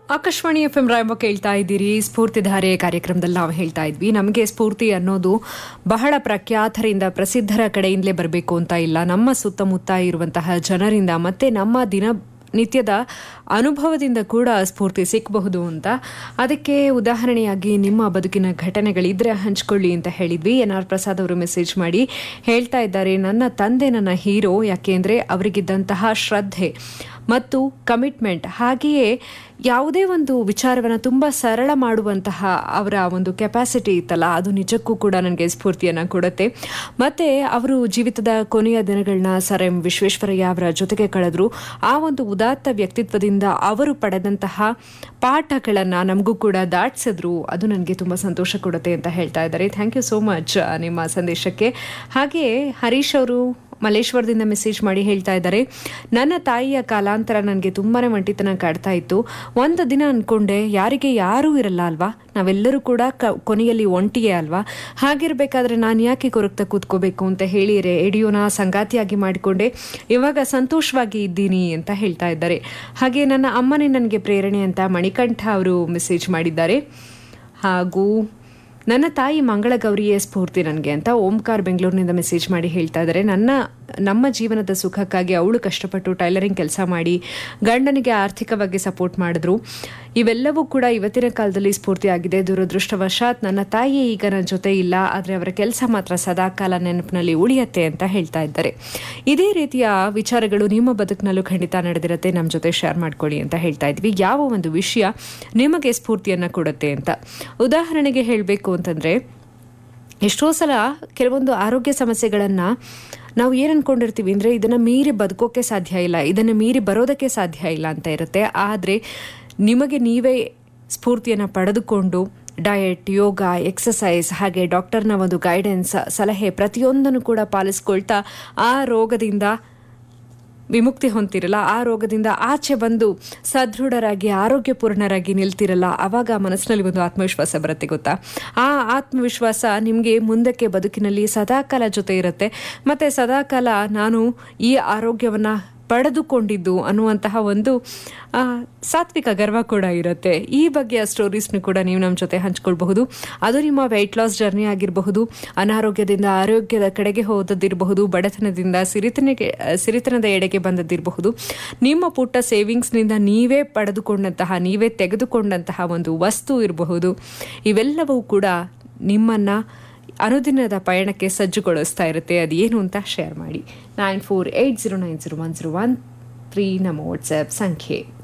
Akashvani F M ರಾಯಂಬ ಕೇಳ್ತಾ ಇದ್ದೀರಿ ಸ್ಫೂರ್ತಿಧಾರೆ ಕಾರ್ಯಕ್ರಮದಲ್ಲಿ ನಾವು ಹೇಳ್ತಾ ಇದ್ವಿ ನಮಗೆ ಸ್ಫೂರ್ತಿ ಅನ್ನೋದು ಬಹಳ ಪ್ರಖ್ಯಾತರಿಂದ ಪ್ರಸಿದ್ಧರ ಕಡೆಯಿಂದಲೇ ಬರಬೇಕು ಅಂತ ಇಲ್ಲ ನಮ್ಮ ಸುತ್ತಮುತ್ತ ಇರುವಂತಹ ಜನರಿಂದ ಮತ್ತೆ ನಮ್ಮ ದಿನ ನಿತ್ಯದ ಅನುಭವದಿಂದ ಕೂಡ ಸ್ಫೂರ್ತಿ ಸಿಕ್ಕಬಹುದು ಅಂತ ಅದಕ್ಕೆ ಉದಾಹರಣೆಯಾಗಿ ನಿಮ್ಮ ಬದುಕಿನ ಘಟನೆಗಳಿದ್ರೆ ಹಂಚ್ಕೊಳ್ಳಿ ಅಂತ ಹೇಳಿದ್ವಿ ಎನ್ ಆರ್ ಪ್ರಸಾದ್ ಅವರು ಮೆಸೇಜ್ ಮಾಡಿ ಹೇಳ್ತಾ ಇದ್ದಾರೆ ನನ್ನ ತಂದೆ ನನ್ನ ಹೀರೋ ಯಾಕೆಂದ್ರೆ ಅವರಿಗಿದ್ದಂತಹ ಶ್ರದ್ಧೆ ಮತ್ತು ಕಮಿಟ್ಮೆಂಟ್ ಹಾಗೆಯೇ ಯಾವುದೇ ಒಂದು ವಿಚಾರವನ್ನು ತುಂಬ ಸರಳ ಮಾಡುವಂತಹ ಅವರ ಒಂದು ಕೆಪಾಸಿಟಿ ಇತ್ತಲ್ಲ ಅದು ನಿಜಕ್ಕೂ ಕೂಡ ನನಗೆ ಸ್ಫೂರ್ತಿಯನ್ನು ಕೊಡುತ್ತೆ ಮತ್ತೆ ಅವರು ಜೀವಿತದ ಕೊನೆಯ ದಿನಗಳನ್ನ ಸರ್ ಎಂ ವಿಶ್ವೇಶ್ವರಯ್ಯ ಅವರ ಜೊತೆಗೆ ಕಳೆದ್ರು ಆ ಒಂದು ಉದಾತ್ತ ವ್ಯಕ್ತಿತ್ವದಿಂದ ಅವರು ಪಡೆದಂತಹ ಪಾಠಗಳನ್ನು ನಮಗೂ ಕೂಡ ದಾಟಿಸಿದ್ರು ಅದು ನನಗೆ ತುಂಬ ಸಂತೋಷ ಕೊಡುತ್ತೆ ಅಂತ ಹೇಳ್ತಾ ಇದ್ದಾರೆ ಥ್ಯಾಂಕ್ ಯು ಸೋ ಮಚ್ ನಿಮ್ಮ ಸಂದೇಶಕ್ಕೆ ಹಾಗೆಯೇ ಹರೀಶ್ ಅವರು ಮಲ್ಲೇಶ್ವರದಿಂದ ಮೆಸೇಜ್ ಮಾಡಿ ಹೇಳ್ತಾ ಇದ್ದಾರೆ ನನ್ನ ತಾಯಿಯ ಕಾಲಾಂತರ ನನಗೆ ತುಂಬಾನೇ ಒಂಟಿತನ ಕಾಡ್ತಾ ಇತ್ತು ಒಂದು ದಿನ ಅನ್ಕೊಂಡೆ ಯಾರಿಗೆ ಯಾರೂ ಇರಲ್ಲ ಅಲ್ವಾ ನಾವೆಲ್ಲರೂ ಕೂಡ ಕ ಕೊನೆಯಲ್ಲಿ ಒಂಟಿಯೇ ಅಲ್ವಾ ಹಾಗಿರ್ಬೇಕಾದ್ರೆ ನಾನು ಯಾಕೆ ಕೊರಗ್ತಾ ಕೂತ್ಕೋಬೇಕು ಅಂತ ಹೇಳಿ ರೇಡಿಯೋನ ಸಂಗಾತಿಯಾಗಿ ಮಾಡಿಕೊಂಡೆ ಇವಾಗ ಸಂತೋಷವಾಗಿ ಇದ್ದೀನಿ ಅಂತ ಹೇಳ್ತಾ ಇದ್ದಾರೆ ಹಾಗೆ ನನ್ನ ಅಮ್ಮನೇ ನನಗೆ ಪ್ರೇರಣೆ ಅಂತ ಮಣಿಕಂಠ ಅವರು ಮೆಸೇಜ್ ಮಾಡಿದ್ದಾರೆ ಹಾಗೂ ನನ್ನ ತಾಯಿ ಮಂಗಳಗೌರಿಯೇ ಸ್ಫೂರ್ತಿ ನನಗೆ ಅಂತ ಓಂಕಾರ್ ಬೆಂಗಳೂರಿನಿಂದ ಮೆಸೇಜ್ ಮಾಡಿ ಹೇಳ್ತಾ ಇದ್ದಾರೆ ನನ್ನ ನಮ್ಮ ಜೀವನದ ಸುಖಕ್ಕಾಗಿ ಅವಳು ಕಷ್ಟಪಟ್ಟು ಟೈಲರಿಂಗ್ ಕೆಲಸ ಮಾಡಿ ಗಂಡನಿಗೆ ಆರ್ಥಿಕವಾಗಿ ಸಪೋರ್ಟ್ ಮಾಡಿದ್ರು ಇವೆಲ್ಲವೂ ಕೂಡ ಇವತ್ತಿನ ಕಾಲದಲ್ಲಿ ಸ್ಫೂರ್ತಿಯಾಗಿದೆ ದುರದೃಷ್ಟವಶಾತ್ ನನ್ನ ತಾಯಿ ಈಗ ನನ್ನ ಜೊತೆ ಇಲ್ಲ ಆದರೆ ಅವರ ಕೆಲಸ ಮಾತ್ರ ಸದಾಕಾಲ ನೆನಪಿನಲ್ಲಿ ಉಳಿಯತ್ತೆ ಅಂತ ಹೇಳ್ತಾ ಇದ್ದಾರೆ ಇದೇ ರೀತಿಯ ವಿಚಾರಗಳು ನಿಮ್ಮ ಬದುಕಿನಲ್ಲೂ ಖಂಡಿತ ನಡೆದಿರುತ್ತೆ ನಮ್ಮ ಜೊತೆ ಶೇರ್ ಮಾಡ್ಕೊಳ್ಳಿ ಅಂತ ಹೇಳ್ತಾ ಇದ್ವಿ ಯಾವ ಒಂದು ವಿಷಯ ನಿಮಗೆ ಸ್ಫೂರ್ತಿಯನ್ನು ಕೊಡುತ್ತೆ ಅಂತ ಉದಾಹರಣೆಗೆ ಹೇಳಬೇಕು ಅಂತಂದರೆ ಎಷ್ಟೋ ಸಲ ಕೆಲವೊಂದು ಆರೋಗ್ಯ ಸಮಸ್ಯೆಗಳನ್ನು ನಾವು ಏನು ಅನ್ಕೊಂಡಿರ್ತೀವಿ ಅಂದರೆ ಇದನ್ನು ಮೀರಿ ಬದುಕೋಕೆ ಸಾಧ್ಯ ಇಲ್ಲ ಇದನ್ನು ಮೀರಿ ಬರೋದಕ್ಕೆ ಸಾಧ್ಯ ಇಲ್ಲ ಅಂತ ಇರುತ್ತೆ ಆದರೆ ನಿಮಗೆ ನೀವೇ ಸ್ಫೂರ್ತಿಯನ್ನು ಪಡೆದುಕೊಂಡು ಡಯಟ್ ಯೋಗ ಎಕ್ಸಸೈಸ್ ಹಾಗೆ ಡಾಕ್ಟರ್ನ ಒಂದು ಗೈಡೆನ್ಸ್ ಸಲಹೆ ಪ್ರತಿಯೊಂದನ್ನು ಕೂಡ ಪಾಲಿಸ್ಕೊಳ್ತಾ ಆ ರೋಗದಿಂದ ವಿಮುಕ್ತಿ ಹೊಂದಿರಲ್ಲ ಆ ರೋಗದಿಂದ ಆಚೆ ಬಂದು ಸದೃಢರಾಗಿ ಆರೋಗ್ಯಪೂರ್ಣರಾಗಿ ನಿಲ್ತಿರಲ್ಲ ಆವಾಗ ಮನಸ್ಸಿನಲ್ಲಿ ಒಂದು ಆತ್ಮವಿಶ್ವಾಸ ಬರುತ್ತೆ ಗೊತ್ತಾ ಆ ಆತ್ಮವಿಶ್ವಾಸ ನಿಮಗೆ ಮುಂದಕ್ಕೆ ಬದುಕಿನಲ್ಲಿ ಸದಾಕಾಲ ಜೊತೆ ಇರುತ್ತೆ ಮತ್ತೆ ಸದಾಕಾಲ ನಾನು ಈ ಆರೋಗ್ಯವನ್ನ ಪಡೆದುಕೊಂಡಿದ್ದು ಅನ್ನುವಂತಹ ಒಂದು ಸಾತ್ವಿಕ ಗರ್ವ ಕೂಡ ಇರುತ್ತೆ ಈ ಬಗೆಯ ಸ್ಟೋರೀಸ್ನು ಕೂಡ ನೀವು ನಮ್ಮ ಜೊತೆ ಹಂಚ್ಕೊಳ್ಬಹುದು ಅದು ನಿಮ್ಮ ವೆಯ್ಟ್ ಲಾಸ್ ಜರ್ನಿ ಆಗಿರಬಹುದು ಅನಾರೋಗ್ಯದಿಂದ ಆರೋಗ್ಯದ ಕಡೆಗೆ ಹೋದದ್ದಿರಬಹುದು ಬಡತನದಿಂದ ಸಿರಿತನಗೆ ಸಿರಿತನದ ಎಡೆಗೆ ಬಂದದ್ದಿರಬಹುದು ನಿಮ್ಮ ಪುಟ್ಟ ಸೇವಿಂಗ್ಸ್ನಿಂದ ನೀವೇ ಪಡೆದುಕೊಂಡಂತಹ ನೀವೇ ತೆಗೆದುಕೊಂಡಂತಹ ಒಂದು ವಸ್ತು ಇರಬಹುದು ಇವೆಲ್ಲವೂ ಕೂಡ ನಿಮ್ಮನ್ನ ಅನುದಿನದ ಪಯಣಕ್ಕೆ ಸಜ್ಜುಗೊಳಿಸ್ತಾ ಇರುತ್ತೆ ಅದೇನು ಅಂತ ಶೇರ್ ಮಾಡಿ nine four eight zero nine zero one zero one three ನಮ್ಮ ವಾಟ್ಸ್ಆ್ಯಪ್ ಸಂಖ್ಯೆ